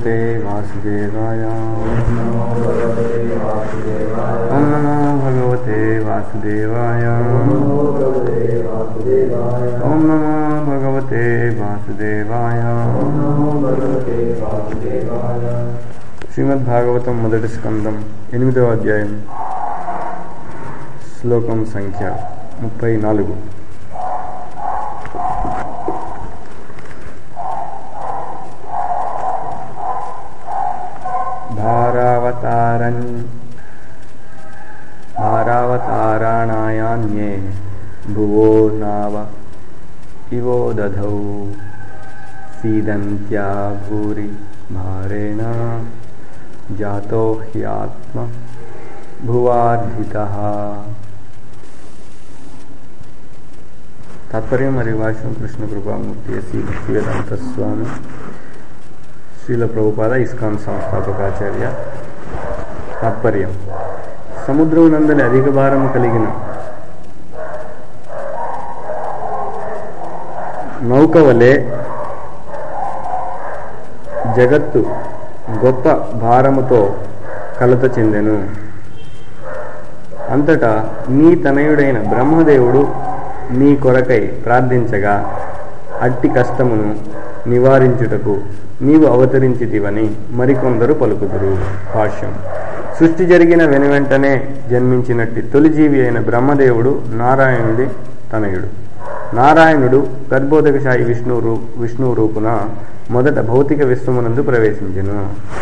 భగవతే వాసుదేవాయ ఓం నమో భగవతే వాసుదేవాయ ఓం నమో భగవతే వాసుదేవాయ శ్రీమద్ భాగవతం మొదటి స్కందం ఎనిమిదవ అధ్యాయం శ్లోకం సంఖ్య ముప్పై నాలుగు భారావతారన్ భారావతారాణాయాన్యే భువో నావ ఇవో దధౌ సీదంత్యా భూరి భారేణ జాతో హ్యాత్మ భువార్ధిత తాత్పర్యం మరియు భాష్యం కృష్ణ కృపామూర్తి శ్రీ భక్తివేదాంత స్వామి శ్రీల ప్రభుపాద ఇస్కాన్ సంస్థాపకాచార్య తాత్పర్యం సముద్రం నందలి అధిక భారము కలిగిన నౌక వలె జగత్తు గొప్ప భారముతో కలత చెందెను అంతటా నీ తనయుడైన బ్రహ్మదేవుడు నీ కొరకై ప్రార్థించగా అట్టి కష్టమును నివారించుటకు నీవు అవతరించితివని మరికొందరు పలుకుదురు భాష్యం సృష్టి జరిగిన వెనువెంటనే జన్మించినట్టి తొలి జీవి అయిన బ్రహ్మదేవుడు నారాయణుడి తనయుడు నారాయణుడు గర్భోదకశాయి విష్ణు రూ విష్ణు రూపున మొదట భౌతిక విశ్వమునందు ప్రవేశించెను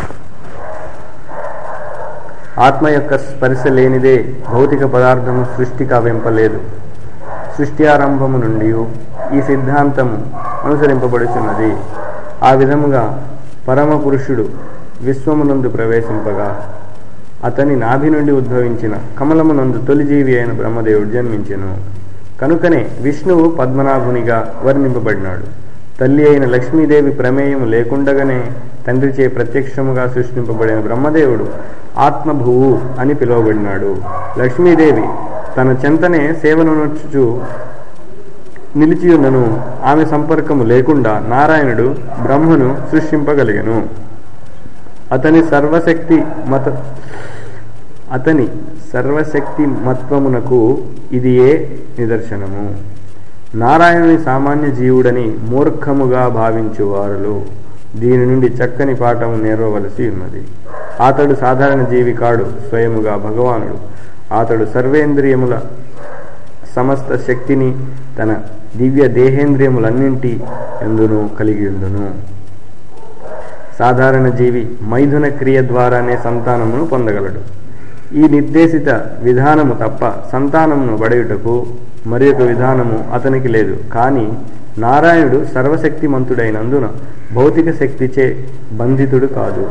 ఆత్మ యొక్క స్పర్శ లేనిదే భౌతిక పదార్థము సృష్టి కావింపలేదు సృష్టి ఆరంభము నుండి ఈ సిద్ధాంతము అనుసరింపబడుచున్నది ఆ విధముగా పరమ పురుషుడు విశ్వమునందు ప్రవేశింపగా అతని నాభి నుండి ఉద్భవించిన కమలమునందు తొలిజీవి అయిన బ్రహ్మదేవుడు జన్మించెను కనుకనే విష్ణువు పద్మనాభునిగా వర్ణింపబడినాడు తల్లి అయిన లక్ష్మీదేవి ప్రమేయము లేకుండగానే తండ్రిచే ప్రత్యక్షముగా సృష్టింపబడిన బ్రహ్మదేవుడు ఆత్మభువు అని పిలువబడినాడు లక్ష్మీదేవి తన చెంతనే సేవను నొచ్చుచు నిలిచియున్నను ఆమె సంపర్కము లేకుండా నారాయణుడు బ్రహ్మను సృష్టింపగలిగను అతని సర్వశక్తి మత అతని సర్వశక్తి మత్వమునకు ఇది ఏ నిదర్శనము నారాయణుని సామాన్య జీవుడని మూర్ఖముగా భావించువారులు దీని నుండి చక్కని పాఠము నేర్వవలసి ఉన్నది అతడు సాధారణ జీవి కాడు స్వయముగా భగవానుడు అతడు సర్వేంద్రియముల సమస్త శక్తిని తన దివ్య దేహేంద్రియములన్నింటి ఎందును కలిగి ఉండును సాధారణ జీవి మైథున క్రియ ద్వారానే సంతానమును పొందగలడు ఈ నిర్దేశిత విధానము తప్ప సంతానమును బడయుటకు మరి ఒక విధానము అతనికి లేదు కానీ నారాయణుడు సర్వశక్తిమంతుడైనందున భౌతిక శక్తిచే బంధితుడు కాదు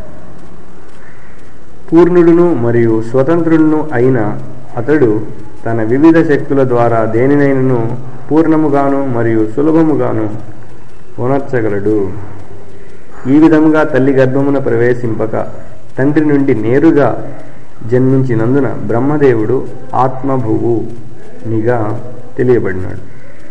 పూర్ణుడును మరియు స్వతంత్రుడును అయిన అతడు తన వివిధ శక్తుల ద్వారా దేనినైనను పూర్ణముగాను మరియు సులభముగాను ఉనర్చగలడు ఈ విధముగా తల్లి గర్భమున ప్రవేశింపక తండ్రి నుండి నేరుగా జన్మించినందున బ్రహ్మదేవుడు ఆత్మభువు నిగా తెలియబడినాడు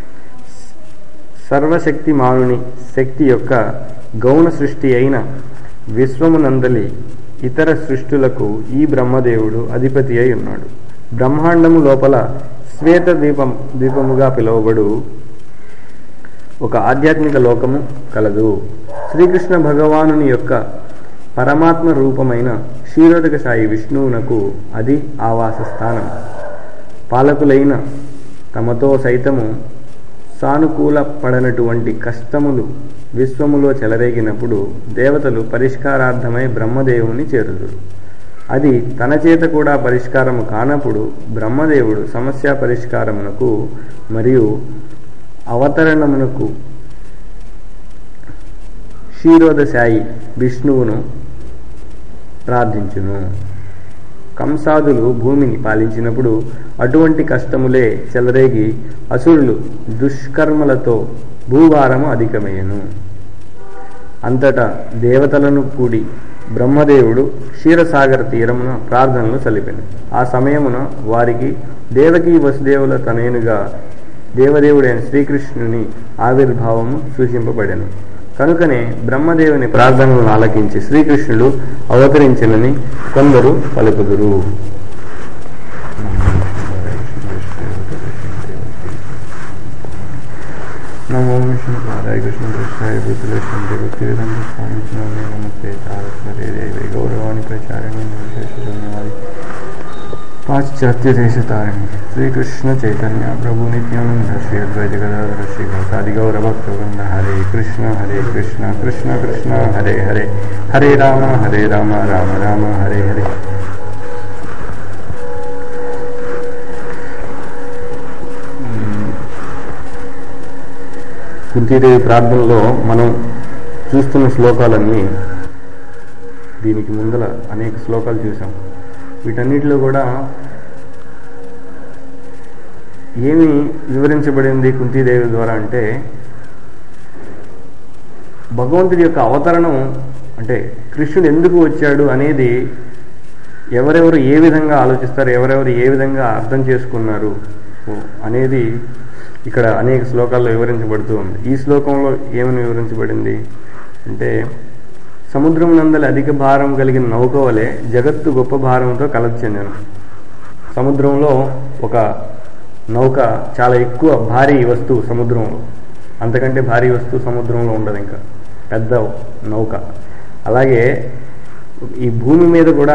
సర్వశక్తి మానుని శక్తి యొక్క గౌణ సృష్టి అయిన విశ్వమునందలి ఇతర సృష్టులకు ఈ బ్రహ్మదేవుడు అధిపతి అయి ఉన్నాడు బ్రహ్మాండము లోపల శ్వేత దీపం దీపముగా పిలువబడు ఒక ఆధ్యాత్మిక లోకము కలదు శ్రీకృష్ణ భగవానుని యొక్క పరమాత్మ రూపమైన క్షీరోదక సాయి విష్ణువునకు అది ఆవాస స్థానం పాలకులైన తమతో సైతము సానుకూల పడనటువంటి కష్టములు విశ్వములో చెలరేగినప్పుడు దేవతలు పరిష్కారార్థమై బ్రహ్మదేవుని చేరుదురు అది తన చేత కూడా పరిష్కారము కానప్పుడు బ్రహ్మదేవుడు సమస్య పరిష్కారమునకు మరియు అవతరణమునకు క్షీరోదశాయి విష్ణువును ప్రార్థించును కంసాదులు భూమిని పాలించినప్పుడు అటువంటి కష్టములే చెలరేగి అసురులు దుష్కర్మలతో భూభారము అధికమయ్యను అంతటా దేవతలను కూడి బ్రహ్మదేవుడు క్షీరసాగర తీరమున ప్రార్థనలు సలిపెను ఆ సమయమున వారికి దేవకీ వసుదేవుల తనయునుగా దేవదేవుడైన శ్రీకృష్ణుని ఆవిర్భావము సూచింపబడెను కనుకనే బ్రహ్మదేవుని ప్రార్థనలను ఆలకించి శ్రీకృష్ణుడు అవతరించినని కొందరు పలుకుదురు నమో విష్ణు పాదాయ కృష్ణ కృష్ణాయ బుద్ధులక్ష్మి భక్తి విధంగా స్వామించిన నమస్తే తారస్వరే దేవి గౌరవాణి ప్రచారణి విశేష ధన్యవాది పాశ్చాత్య దేశ తారిణి శ్రీకృష్ణ చైతన్య ప్రభు నిత్యానంద శ్రీ అద్వైత గదాధర శ్రీ గౌసాది గౌర భక్త వృంద హరే కృష్ణ హరే కృష్ణ కృష్ణ కృష్ణ హరే హరే హరే రామ హరే రామ రామ రామ హరే హరే కుంతీదేవి ప్రార్థనలో మనం చూస్తున్న శ్లోకాలన్నీ దీనికి ముందల అనేక శ్లోకాలు చూసాం వీటన్నిటిలో కూడా ఏమి వివరించబడింది కుంతీదేవి ద్వారా అంటే భగవంతుడి యొక్క అవతరణం అంటే కృష్ణుడు ఎందుకు వచ్చాడు అనేది ఎవరెవరు ఏ విధంగా ఆలోచిస్తారు ఎవరెవరు ఏ విధంగా అర్థం చేసుకున్నారు అనేది ఇక్కడ అనేక శ్లోకాల్లో వివరించబడుతూ ఉంది ఈ శ్లోకంలో ఏమని వివరించబడింది అంటే సముద్రం నందలి అధిక భారం కలిగిన నౌక వలె జగత్తు గొప్ప భారంతో కలత చెందాను సముద్రంలో ఒక నౌక చాలా ఎక్కువ భారీ వస్తువు సముద్రంలో అంతకంటే భారీ వస్తువు సముద్రంలో ఉండదు ఇంకా పెద్ద నౌక అలాగే ఈ భూమి మీద కూడా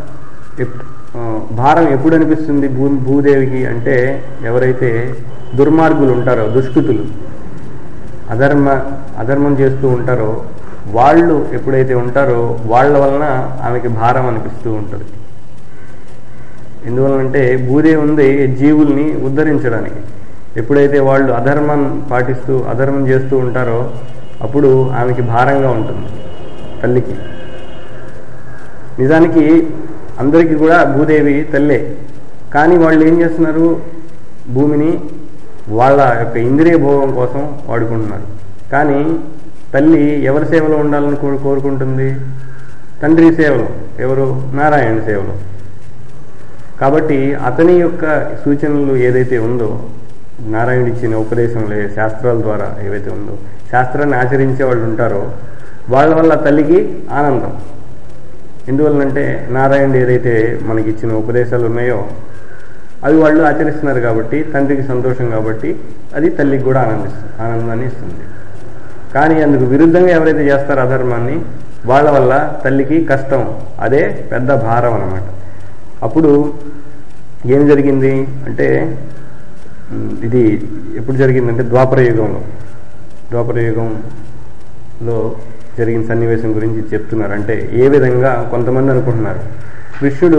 భారం ఎప్పుడు అనిపిస్తుంది భూ భూదేవికి అంటే ఎవరైతే దుర్మార్గులు ఉంటారో దుష్కృతులు అధర్మ అధర్మం చేస్తూ ఉంటారో వాళ్ళు ఎప్పుడైతే ఉంటారో వాళ్ళ వలన ఆమెకి భారం అనిపిస్తూ ఉంటుంది ఎందువలనంటే భూదేవి ఉంది జీవుల్ని ఉద్ధరించడానికి ఎప్పుడైతే వాళ్ళు అధర్మం పాటిస్తూ అధర్మం చేస్తూ ఉంటారో అప్పుడు ఆమెకి భారంగా ఉంటుంది తల్లికి నిజానికి అందరికీ కూడా భూదేవి తల్లే కానీ వాళ్ళు ఏం చేస్తున్నారు భూమిని వాళ్ళ యొక్క ఇంద్రియ భోగం కోసం వాడుకుంటున్నారు కానీ తల్లి ఎవరి సేవలో ఉండాలని కోరు కోరుకుంటుంది తండ్రి సేవలో ఎవరు నారాయణ సేవలో కాబట్టి అతని యొక్క సూచనలు ఏదైతే ఉందో నారాయణ ఇచ్చిన ఉపదేశంలో శాస్త్రాల ద్వారా ఏవైతే ఉందో శాస్త్రాన్ని ఆచరించే వాళ్ళు ఉంటారో వాళ్ళ వల్ల తల్లికి ఆనందం ఎందువల్లంటే నారాయణుడు ఏదైతే మనకి ఇచ్చిన ఉపదేశాలు ఉన్నాయో అవి వాళ్ళు ఆచరిస్తున్నారు కాబట్టి తండ్రికి సంతోషం కాబట్టి అది తల్లికి కూడా ఆనందిస్తుంది ఆనందాన్ని ఇస్తుంది కానీ అందుకు విరుద్ధంగా ఎవరైతే చేస్తారో అధర్మాన్ని వాళ్ళ వల్ల తల్లికి కష్టం అదే పెద్ద భారం అన్నమాట అప్పుడు ఏం జరిగింది అంటే ఇది ఎప్పుడు జరిగిందంటే ద్వాపర యుగంలో ద్వాపర యుగంలో జరిగిన సన్నివేశం గురించి చెప్తున్నారు అంటే ఏ విధంగా కొంతమంది అనుకుంటున్నారు కృష్ణుడు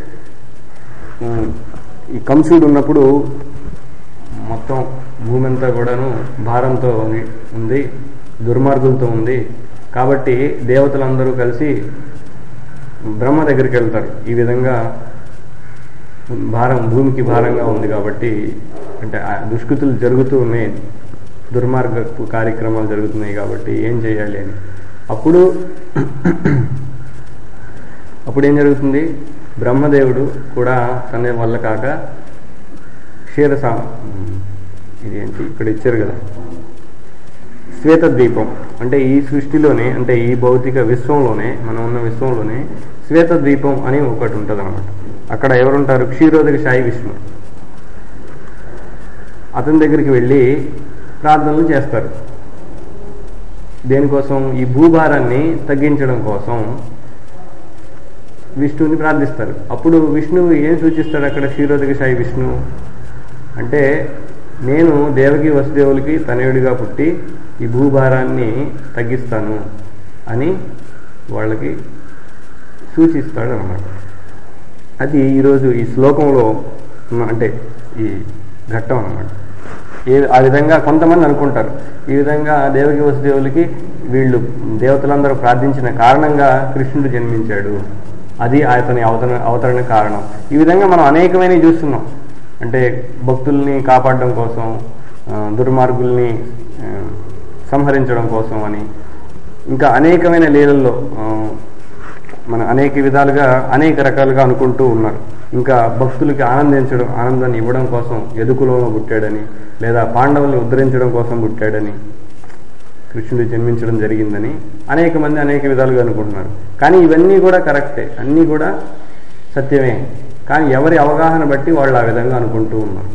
ఈ కంసుడు ఉన్నప్పుడు మొత్తం భూమి అంతా కూడాను భారంతో ఉంది దుర్మార్గులతో ఉంది కాబట్టి దేవతలందరూ కలిసి బ్రహ్మ దగ్గరికి వెళ్తారు ఈ విధంగా భారం భూమికి భారంగా ఉంది కాబట్టి అంటే దుష్కృతులు జరుగుతూ ఉన్నాయి దుర్మార్గ కార్యక్రమాలు జరుగుతున్నాయి కాబట్టి ఏం చేయాలి అని అప్పుడు అప్పుడు ఏం జరుగుతుంది బ్రహ్మదేవుడు కూడా తన వల్ల కాక క్షీరసా ఇదేంటి ఇక్కడ ఇచ్చారు కదా శ్వేత ద్వీపం అంటే ఈ సృష్టిలోనే అంటే ఈ భౌతిక విశ్వంలోనే మనం ఉన్న విశ్వంలోనే శ్వేత ద్వీపం అని ఒకటి ఉంటుంది అనమాట అక్కడ ఎవరుంటారు క్షీరోదక సాయి విష్ణు అతని దగ్గరికి వెళ్ళి ప్రార్థనలు చేస్తారు దేనికోసం ఈ భూభారాన్ని తగ్గించడం కోసం విష్ణువుని ప్రార్థిస్తారు అప్పుడు విష్ణువు ఏం సూచిస్తాడు అక్కడ క్షీరోదక సాయి విష్ణు అంటే నేను దేవకి వసుదేవులకి తనయుడిగా పుట్టి ఈ భూభారాన్ని తగ్గిస్తాను అని వాళ్ళకి సూచిస్తాడు అనమాట అది ఈరోజు ఈ శ్లోకంలో అంటే ఈ ఘట్టం అనమాట ఏ ఆ విధంగా కొంతమంది అనుకుంటారు ఈ విధంగా దేవకి వసుదేవులకి వీళ్ళు దేవతలందరూ ప్రార్థించిన కారణంగా కృష్ణుడు జన్మించాడు అది అతని అవతరణ అవతరణ కారణం ఈ విధంగా మనం అనేకమైనవి చూస్తున్నాం అంటే భక్తుల్ని కాపాడడం కోసం దుర్మార్గుల్ని సంహరించడం కోసం అని ఇంకా అనేకమైన లీలల్లో మన అనేక విధాలుగా అనేక రకాలుగా అనుకుంటూ ఉన్నారు ఇంకా భక్తులకి ఆనందించడం ఆనందాన్ని ఇవ్వడం కోసం ఎదుకులో పుట్టాడని లేదా పాండవుల్ని ఉద్ధరించడం కోసం పుట్టాడని కృష్ణుడు జన్మించడం జరిగిందని అనేక మంది అనేక విధాలుగా అనుకుంటున్నారు కానీ ఇవన్నీ కూడా కరెక్టే అన్నీ కూడా సత్యమే కానీ ఎవరి అవగాహన బట్టి వాళ్ళు ఆ విధంగా అనుకుంటూ ఉన్నారు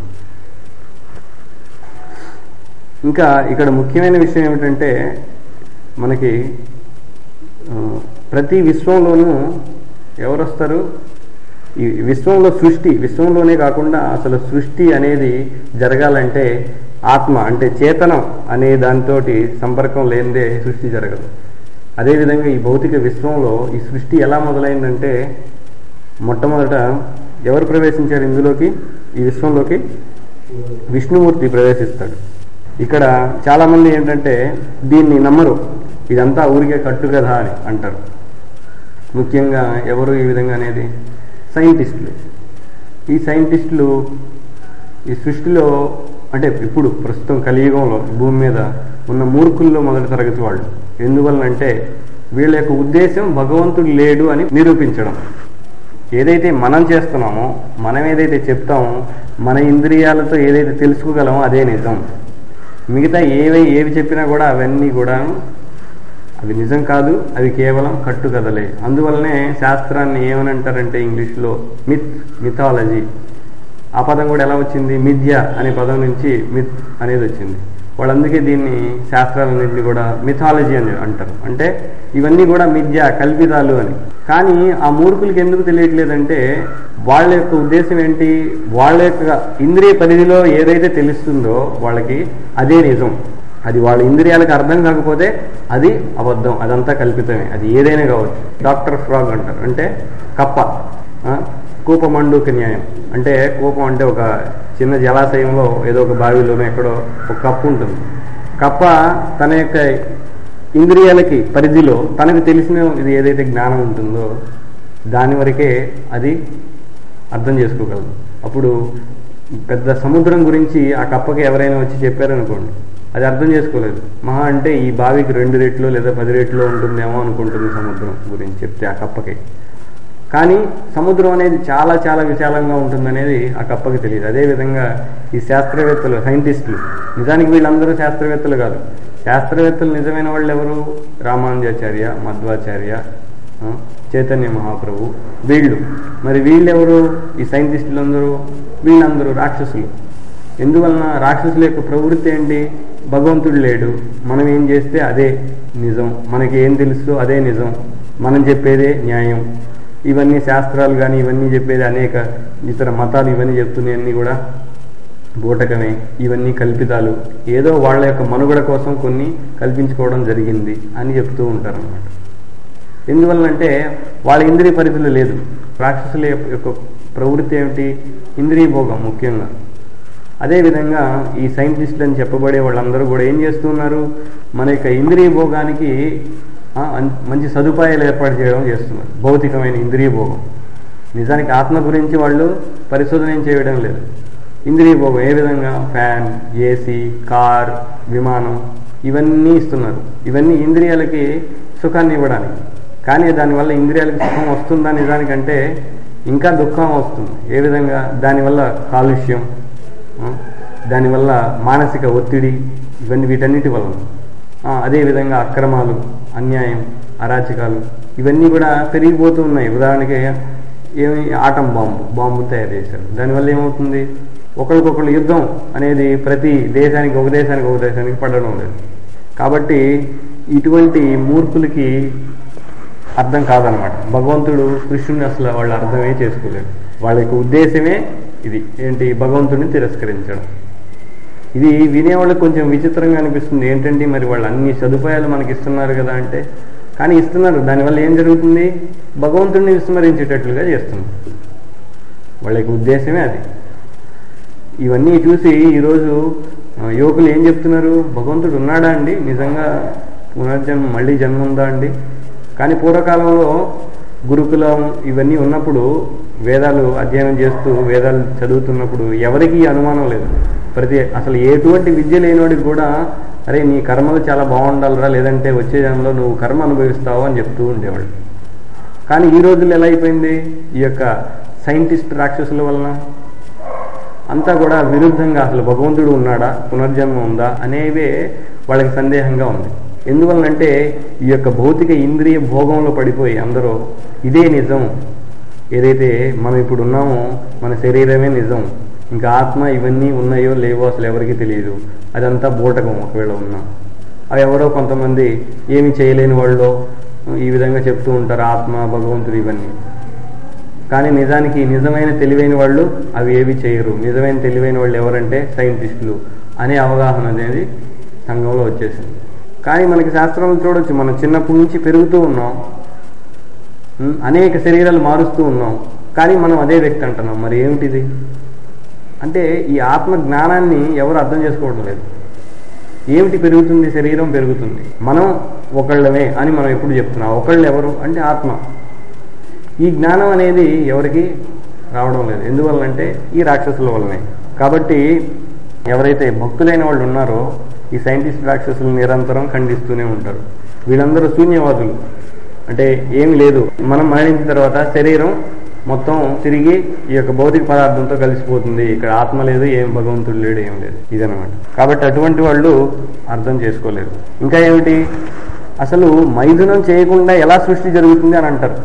ఇంకా ఇక్కడ ముఖ్యమైన విషయం ఏమిటంటే మనకి ఆ, ప్రతి విశ్వంలోనూ ఎవరు వస్తారు ఈ విశ్వంలో సృష్టి విశ్వంలోనే కాకుండా అసలు సృష్టి అనేది జరగాలంటే ఆత్మ అంటే చేతనం అనే దానితోటి సంపర్కం లేనిదే సృష్టి జరగదు అదేవిధంగా ఈ భౌతిక విశ్వంలో ఈ సృష్టి ఎలా మొదలైందంటే మొట్టమొదట ఎవరు ప్రవేశించారు ఇందులోకి ఈ విశ్వంలోకి విష్ణుమూర్తి ప్రవేశిస్తాడు ఇక్కడ చాలా మంది ఏంటంటే దీన్ని నమ్మరు ఇదంతా ఊరికే కట్టు కదా అని అంటారు ముఖ్యంగా ఎవరు ఈ విధంగా అనేది సైంటిస్టులు ఈ సైంటిస్టులు ఈ సృష్టిలో అంటే ఇప్పుడు ప్రస్తుతం కలియుగంలో భూమి మీద ఉన్న మూర్ఖుల్లో మొదటి తరగతి వాళ్ళు ఎందువలనంటే వీళ్ళ యొక్క ఉద్దేశం భగవంతుడు లేడు అని నిరూపించడం ఏదైతే మనం చేస్తున్నామో మనం ఏదైతే చెప్తామో మన ఇంద్రియాలతో ఏదైతే తెలుసుకోగలమో అదే నిజం మిగతా ఏవి ఏవి చెప్పినా కూడా అవన్నీ కూడా అవి నిజం కాదు అవి కేవలం కట్టుకథలే అందువల్లనే శాస్త్రాన్ని ఏమని అంటారంటే ఇంగ్లీష్లో మిత్ మిథాలజీ ఆ పదం కూడా ఎలా వచ్చింది మిథ్య అనే పదం నుంచి మిత్ అనేది వచ్చింది వాళ్ళందుకే దీన్ని శాస్త్రాలన్నింటినీ కూడా మిథాలజీ అని అంటారు అంటే ఇవన్నీ కూడా మిథ్య కల్పితాలు అని కానీ ఆ మూర్ఖులకి ఎందుకు తెలియట్లేదంటే వాళ్ళ యొక్క ఉద్దేశం ఏంటి వాళ్ళ యొక్క ఇంద్రియ పరిధిలో ఏదైతే తెలుస్తుందో వాళ్ళకి అదే నిజం అది వాళ్ళ ఇంద్రియాలకు అర్థం కాకపోతే అది అబద్ధం అదంతా కల్పితమే అది ఏదైనా కావచ్చు డాక్టర్ ఫ్రాగ్ అంటారు అంటే కప్ప ఆ, కూపమండూక న్యాయం అంటే కూపం అంటే ఒక చిన్న జలాశయంలో ఏదో ఒక బావిలోనో ఎక్కడో ఒక కప్పు ఉంటుంది కప్ప తన యొక్క ఇంద్రియాలకి పరిధిలో తనకు తెలిసిన ఇది ఏదైతే జ్ఞానం ఉంటుందో దాని వరకే అది అర్థం చేసుకోగలదు అప్పుడు పెద్ద సముద్రం గురించి ఆ కప్పకి ఎవరైనా వచ్చి చెప్పారనుకోండి అది అర్థం చేసుకోలేదు మహా అంటే ఈ బావికి రెండు రెట్లు లేదా పది రెట్లు ఉంటుందేమో అనుకుంటుంది సముద్రం గురించి చెప్తే ఆ కప్పకి కానీ సముద్రం అనేది చాలా చాలా విశాలంగా ఉంటుందనేది ఆ కప్పకి తెలియదు అదేవిధంగా ఈ శాస్త్రవేత్తలు సైంటిస్టులు నిజానికి వీళ్ళందరూ శాస్త్రవేత్తలు కాదు శాస్త్రవేత్తలు నిజమైన వాళ్ళు ఎవరు రామానుజాచార్య మధ్వాచార్య ఆ, చైతన్య మహాప్రభు వీళ్ళు మరి వీళ్ళెవరు ఈ సైంటిస్టులందరూ వీళ్ళందరూ రాక్షసులు ఎందువలన రాక్షసుల యొక్క ప్రవృత్తి ఏంటి భగవంతుడు లేడు మనం ఏం చేస్తే అదే నిజం మనకి ఏం తెలుసు అదే నిజం మనం చెప్పేదే న్యాయం ఇవన్నీ శాస్త్రాలు కానీ ఇవన్నీ చెప్పేది అనేక ఇతర మతాలు ఇవన్నీ చెప్తున్నాయన్నీ కూడా బూటకమే ఇవన్నీ కల్పితాలు ఏదో వాళ్ళ యొక్క మనుగడ కోసం కొన్ని కల్పించుకోవడం జరిగింది అని చెప్తూ ఉంటారు అన్నమాట ఎందువల్లంటే వాళ్ళ ఇంద్రియ పరిధిలో లేదు రాక్షసుల యొక్క ప్రవృత్తి ఏమిటి ఇంద్రియ భోగం ముఖ్యంగా అదేవిధంగా ఈ సైంటిస్టులు అని చెప్పబడే వాళ్ళందరూ కూడా ఏం చేస్తున్నారు మన యొక్క ఇంద్రియ భోగానికి ఆ, అన్- మంచి సదుపాయాలు ఏర్పాటు చేయడం చేస్తున్నారు భౌతికమైన ఇంద్రియ భోగం నిజానికి ఆత్మ గురించి వాళ్ళు పరిశోధన ఏం చేయడం లేదు ఇంద్రియ భోగం ఏ విధంగా ఫ్యాన్ ఏసీ కార్ విమానం ఇవన్నీ ఇస్తున్నారు ఇవన్నీ ఇంద్రియాలకి సుఖాన్ని ఇవ్వడానికి కానీ దానివల్ల ఇంద్రియాలకు సుఖం వస్తుందా నిజానికంటే ఇంకా దుఃఖం వస్తుంది ఏ విధంగా దానివల్ల కాలుష్యం ఆ, దానివల్ల మానసిక ఒత్తిడి ఇవన్నీ వీటన్నిటి వలన ఆ, అదేవిధంగా అక్రమాలు అన్యాయం అరాచకాలు ఇవన్నీ కూడా పెరిగిపోతూ ఉన్నాయి ఉదాహరణకి ఏమి ఆటం బాంబు బాంబు తయారు చేశారు దానివల్ల ఏమవుతుంది ఒకరికొకరు యుద్ధం అనేది ప్రతి దేశానికి ఒక దేశానికి ఒక దేశానికి పడడం లేదు కాబట్టి ఇటువంటి మూర్ఖులకి అర్థం కాదనమాట భగవంతుడు కృష్ణుని అసలు వాళ్ళు అర్థమే చేసుకోలేరు వాళ్ళ యొక్క ఉద్దేశమే ఇది ఏంటి భగవంతుడిని తిరస్కరించడం ఇది వినేవాళ్ళకి కొంచెం విచిత్రంగా అనిపిస్తుంది ఏంటంటే మరి వాళ్ళు అన్ని సదుపాయాలు మనకి ఇస్తున్నారు కదా అంటే కానీ ఇస్తున్నారు దానివల్ల ఏం జరుగుతుంది భగవంతుడిని విస్మరించేటట్లుగా చేస్తున్నారు వాళ్ళ యొక్క ఉద్దేశమే అది ఇవన్నీ చూసి ఈరోజు ఆ, యువకులు ఏం చెప్తున్నారు భగవంతుడు ఉన్నాడా అండి నిజంగా పునర్జన్మ మళ్ళీ జన్మ ఉందా అండి కానీ పూర్వకాలంలో గురుకులం ఇవన్నీ ఉన్నప్పుడు వేదాలు అధ్యయనం చేస్తూ వేదాలు చదువుతున్నప్పుడు ఎవరికి ఈ అనుమానం లేదు ప్రతి అసలు ఎటువంటి విద్య లేనివాడికి కూడా అరే నీ కర్మలు చాలా బాగుండాలిరా లేదంటే వచ్చే జన్మలో నువ్వు కర్మ అనుభవిస్తావు అని చెప్తూ ఉండేవాళ్ళు కానీ ఈ రోజుల్లో ఎలా అయిపోయింది ఈ యొక్క సైంటిస్ట్ రాక్షసుల వలన అంతా కూడా విరుద్ధంగా అసలు భగవంతుడు ఉన్నాడా పునర్జన్మ ఉందా అనేవే వాళ్ళకి సందేహంగా ఉంది ఎందువలనంటే ఈ యొక్క భౌతిక ఇంద్రియ భోగంలో పడిపోయి అందరూ ఇదే నిజం ఏదైతే మనం ఇప్పుడు ఉన్నామో మన శరీరమే నిజం ఇంకా ఆత్మ ఇవన్నీ ఉన్నాయో లేవో అసలు ఎవరికీ తెలియదు అదంతా బూటకం ఒకవేళ ఉన్నా అవి ఎవరో కొంతమంది ఏమి చేయలేని వాళ్ళు ఈ విధంగా చెప్తూ ఉంటారు ఆత్మ భగవంతుడు ఇవన్నీ కానీ నిజానికి నిజమైన తెలివైన వాళ్ళు అవి ఏవి చేయరు నిజమైన తెలివైన వాళ్ళు ఎవరంటే సైంటిస్టులు అనే అవగాహన అనేది సంఘంలో వచ్చేసింది కానీ మనకి శాస్త్రంలో చూడొచ్చు మనం చిన్నప్పటి నుంచి పెరుగుతూ ఉన్నాం ఉం, అనేక శరీరాలు మారుస్తూ ఉన్నాం కానీ మనం అదే వ్యక్తి అంటున్నాం మరి ఏమిటిది అంటే ఈ ఆత్మ జ్ఞానాన్ని ఎవరు అర్థం చేసుకోవడం లేదు ఏమిటి పెరుగుతుంది శరీరం పెరుగుతుంది మనం ఒకళ్ళమే అని మనం ఎప్పుడు చెప్తున్నాం ఒకళ్ళు ఎవరు అంటే ఆత్మ ఈ జ్ఞానం అనేది ఎవరికి రావడం లేదు ఎందువల్లంటే ఈ రాక్షసుల వల్లనే కాబట్టి ఎవరైతే భక్తులైన వాళ్ళు ఉన్నారో ఈ సైంటిస్ట్ రాక్షసులు నిరంతరం ఖండిస్తూనే ఉంటారు వీళ్ళందరూ శూన్యవాదులు అంటే ఏమి లేదు మనం మరణించిన తర్వాత శరీరం మొత్తం తిరిగి ఈ యొక్క భౌతిక పదార్థంతో కలిసిపోతుంది ఇక్కడ ఆత్మ లేదు ఏం భగవంతుడు లేడు ఏం లేదు ఇదనమాట కాబట్టి అటువంటి వాళ్ళు అర్థం చేసుకోలేరు ఇంకా ఏమిటి అసలు మైథునం చేయకుండా ఎలా సృష్టి జరుగుతుంది అని అంటారు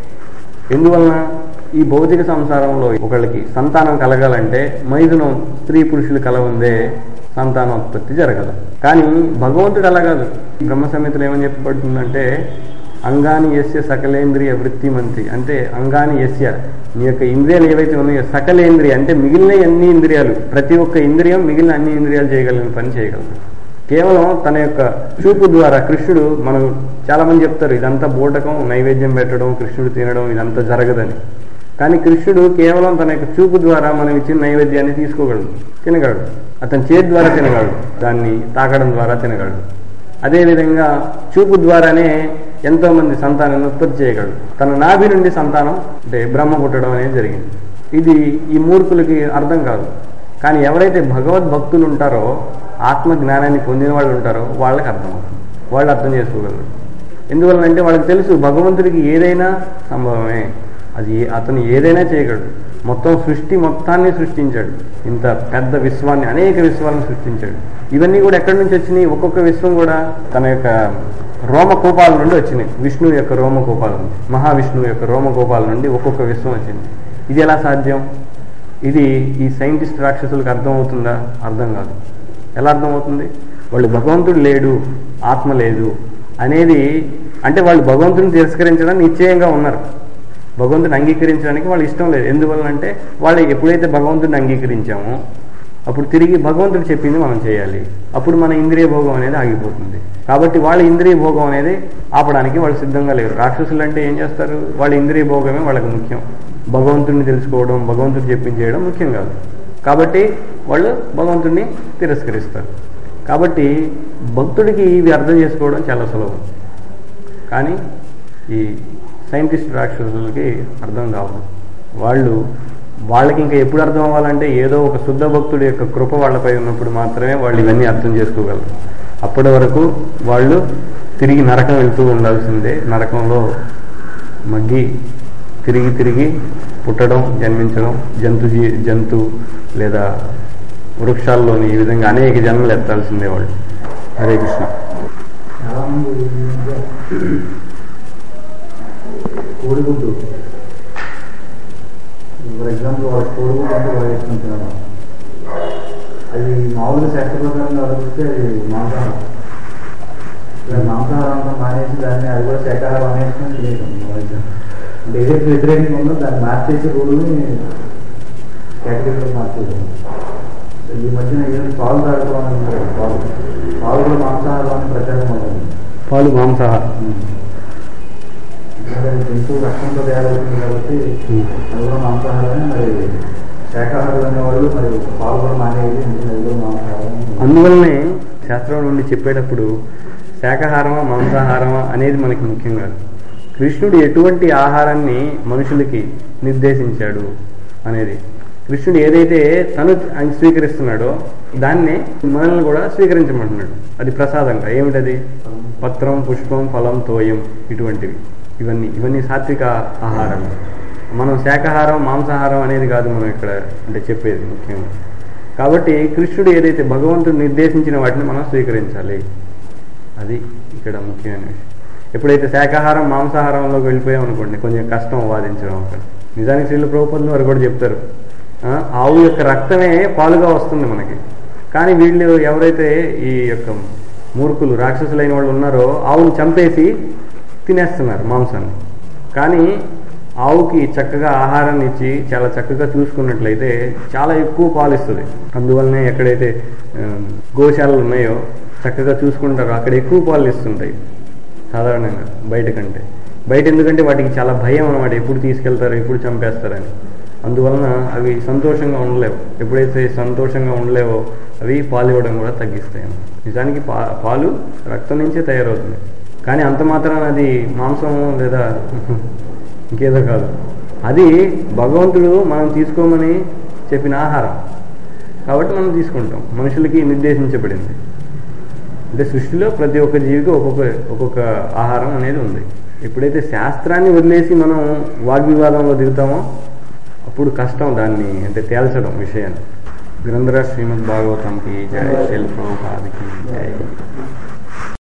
ఎందువలన ఈ భౌతిక సంసారంలో ఒకళ్ళకి సంతానం కలగాలంటే మైథునం స్త్రీ పురుషులు కలవందే సంతానోత్పత్తి జరగదు కానీ భగవంతుడు అలా కాదు బ్రహ్మ సంహితలో ఏమని చెప్పబడుతుందంటే అంగాని యస్య సకలేంద్రియ వృత్తి మంత్రి అంటే అంగాని యస్య నీ యొక్క ఇంద్రియాలు ఏవైతే ఉన్నాయో సకలేంద్రియ అంటే మిగిలిన అన్ని ఇంద్రియాలు ప్రతి ఒక్క ఇంద్రియం మిగిలిన అన్ని ఇంద్రియాలు చేయగలిగిన పని చేయగలదు కేవలం తన యొక్క చూపు ద్వారా కృష్ణుడు మనం చాలా మంది చెప్తారు ఇదంతా బూటకం నైవేద్యం పెట్టడం కృష్ణుడు తినడం ఇదంతా జరగదని కానీ కృష్ణుడు కేవలం తన యొక్క చూపు ద్వారా మనం ఇచ్చిన నైవేద్యాన్ని తీసుకోగలడు తినగలడు అతని చేతి ద్వారా తినగలడు దాన్ని తాకడం ద్వారా తినగలడు అదేవిధంగా చూపు ద్వారానే ఎంతో మంది సంతానాన్ని ఉత్పత్తి చేయగలడు తన నాభి నుండి సంతానం అంటే బ్రహ్మ పుట్టడం అనేది జరిగింది ఇది ఈ మూర్ఖులకి అర్థం కాదు కానీ ఎవరైతే భగవద్భక్తులు ఉంటారో ఆత్మ జ్ఞానాన్ని పొందిన వాళ్ళు ఉంటారో వాళ్ళకి అర్థమవుతుంది వాళ్ళు అర్థం చేసుకోగలరు ఎందువల్లంటే వాళ్ళకి తెలుసు భగవంతుడికి ఏదైనా సంభవమే అది ఏ- అతను ఏదైనా చేయగలడు మొత్తం సృష్టి మొత్తాన్ని సృష్టించాడు ఇంత పెద్ద విశ్వాన్ని అనేక విశ్వాలను సృష్టించాడు ఇవన్నీ కూడా ఎక్కడి నుంచి వచ్చినాయి ఒక్కొక్క విశ్వం కూడా తన యొక్క రోమకోపాల నుండి వచ్చినాయి విష్ణువు యొక్క రోమకోపాల నుండి మహావిష్ణువు యొక్క రోమకోపాల నుండి ఒక్కొక్క విశ్వం వచ్చింది ఇది ఎలా సాధ్యం ఇది ఈ సైంటిస్ట్ రాక్షసులకు అర్థమవుతుందా అర్థం కాదు ఎలా అర్థమవుతుంది వాళ్ళు భగవంతుడు లేడు ఆత్మ లేదు అనేది అంటే వాళ్ళు భగవంతుని తిరస్కరించడం నిశ్చయంగా ఉన్నారు భగవంతుని అంగీకరించడానికి వాళ్ళు ఇష్టం లేదు ఎందువల్లంటే వాళ్ళు ఎప్పుడైతే భగవంతుడిని అంగీకరించామో అప్పుడు తిరిగి భగవంతుడు చెప్పింది మనం చేయాలి అప్పుడు మన ఇంద్రియ భోగం అనేది ఆగిపోతుంది కాబట్టి వాళ్ళ ఇంద్రియ భోగం అనేది ఆపడానికి వాళ్ళు సిద్ధంగా లేరు రాక్షసులు అంటే ఏం చేస్తారు వాళ్ళ ఇంద్రియ భోగమే వాళ్ళకి ముఖ్యం భగవంతుడిని తెలుసుకోవడం భగవంతుడు చెప్పించేయడం ముఖ్యం కాదు కాబట్టి వాళ్ళు భగవంతుడిని తిరస్కరిస్తారు కాబట్టి భక్తుడికి ఇవి అర్థం చేసుకోవడం చాలా సులభం కానీ ఈ సైంటిస్ట్ రాక్షసులకి అర్థం కావదు వాళ్ళు వాళ్ళకి ఇంకా ఎప్పుడు అర్థం అవ్వాలంటే ఏదో ఒక శుద్ధ భక్తుడి యొక్క కృప వాళ్ళపై ఉన్నప్పుడు మాత్రమే వాళ్ళు ఇవన్నీ అర్థం చేసుకోగలరు అప్పటి వరకు వాళ్ళు తిరిగి నరకం వెళ్తూ ఉండాల్సిందే నరకంలో మగ్గి తిరిగి తిరిగి పుట్టడం జన్మించడం జంతు జీ- జంతు లేదా వృక్షాల్లోని ఈ విధంగా అనేక జన్మలు ఎత్తాల్సిందే వాళ్ళు హరే కృష్ణ చాలా మంది ఈ మధ్య కోడిగుడ్డు ఫర్ ఎగ్జాంపుల్ వాళ్ళ కోడిగుడ్డు అంటే వాళ్ళు వేసుకుంటున్నారు అది మామూలుగా శాస్త్ర ప్రకారంగా ఆలోచిస్తే అది మాంసాహారం ఇలా మాంసాహారం అంతా మానేసి దాన్ని అది కూడా శాఖాహారం అనేసుకొని తినేసాం వాళ్ళకి అంటే ఏదైతే వ్యతిరేకంగా ఉందో దాన్ని మార్చేసి రూల్ని కేటగిరీలో మార్చేసాం సో ఈ మధ్యన ఏదైనా పాలు తాగడం అని ఉంటారు పాలు పాలు కూడా మాంసాహారం అని ప్రచారం అవుతుంది పాలు మాంసాహారం ఎందుకంటే అది జంతువు రక్తంతో తయారవుతుంది కాబట్టి అది కూడా మాంసాహారమే మరి శాఖాహారులు అనేవాళ్ళు మరి పాలు కూడా మానేది ఎందుకంటే అది కూడా మాంసాహారం అందువల్లనే శాస్త్రం నుండి చెప్పేటప్పుడు శాకాహారమా మాంసాహారమా అనేది మనకి ముఖ్యం కాదు కృష్ణుడు ఎటువంటి ఆహారాన్ని మనుషులకి నిర్దేశించాడు అనేది కృష్ణుడు ఏదైతే తను ఆయన స్వీకరిస్తున్నాడో దాన్నే మనల్ని కూడా స్వీకరించమంటున్నాడు అది ప్రసాదంగా ఏమిటది పత్రం పుష్పం ఫలం తోయం ఇటువంటివి ఇవన్నీ ఇవన్నీ సాత్విక ఆహారం మనం శాకాహారం మాంసాహారం అనేది కాదు మనం ఇక్కడ అంటే చెప్పేది ముఖ్యంగా కాబట్టి కృష్ణుడు ఏదైతే భగవంతుడు నిర్దేశించిన వాటిని మనం స్వీకరించాలి అది ఇక్కడ ముఖ్యమైన విషయం ఎప్పుడైతే శాకాహారం మాంసాహారంలోకి వెళ్ళిపోయాం అనుకోండి కొంచెం కష్టం వాదించడం అక్కడ నిజానికి శ్రీల ప్రభుత్వం వారు కూడా చెప్తారు ఆ, ఆవు యొక్క రక్తమే పాలుగా వస్తుంది మనకి కానీ వీళ్ళు ఎవరైతే ఈ యొక్క మూర్ఖులు రాక్షసులైన వాళ్ళు ఉన్నారో ఆవును చంపేసి తినేస్తున్నారు మాంసాన్ని కానీ ఆవుకి చక్కగా ఆహారాన్ని ఇచ్చి చాలా చక్కగా చూసుకున్నట్లయితే చాలా ఎక్కువ పాలు ఇస్తుంది అందువల్లనే ఎక్కడైతే ఆ, గోశాలలు ఉన్నాయో చక్కగా చూసుకుంటారో అక్కడ ఎక్కువ పాలు ఇస్తుంటాయి సాధారణంగా బయట కంటే బయట ఎందుకంటే వాటికి చాలా భయం అనమాట ఎప్పుడు తీసుకెళ్తారు ఎప్పుడు చంపేస్తారని అందువలన అవి సంతోషంగా ఉండలేవు ఎప్పుడైతే సంతోషంగా ఉండలేవో అవి పాలు ఇవ్వడం కూడా తగ్గిస్తాయి అన్నమాట. నిజానికి పా పాలు రక్తం నుంచే తయారవుతుంది కానీ అంత మాత్రాన అది మాంసం లేదా ఇంకేదో కాదు అది భగవంతుడు మనం తీసుకోమని చెప్పిన ఆహారం కాబట్టి మనం తీసుకుంటాం మనుషులకి నిర్దేశించబడింది అంటే సృష్టిలో ప్రతి ఒక్క జీవికి ఒక్కొక్క ఒక్కొక్క ఆహారం అనేది ఉంది ఎప్పుడైతే శాస్త్రాన్ని వదిలేసి మనం వాగ్వివాదంలో దిగుతామో అప్పుడు కష్టం దాన్ని అంటే తేల్చడం విషయాన్ని గ్రంథరాజ్ శ్రీమద్ భాగవతంకి జయ శిల్ప్రభాదికి జయ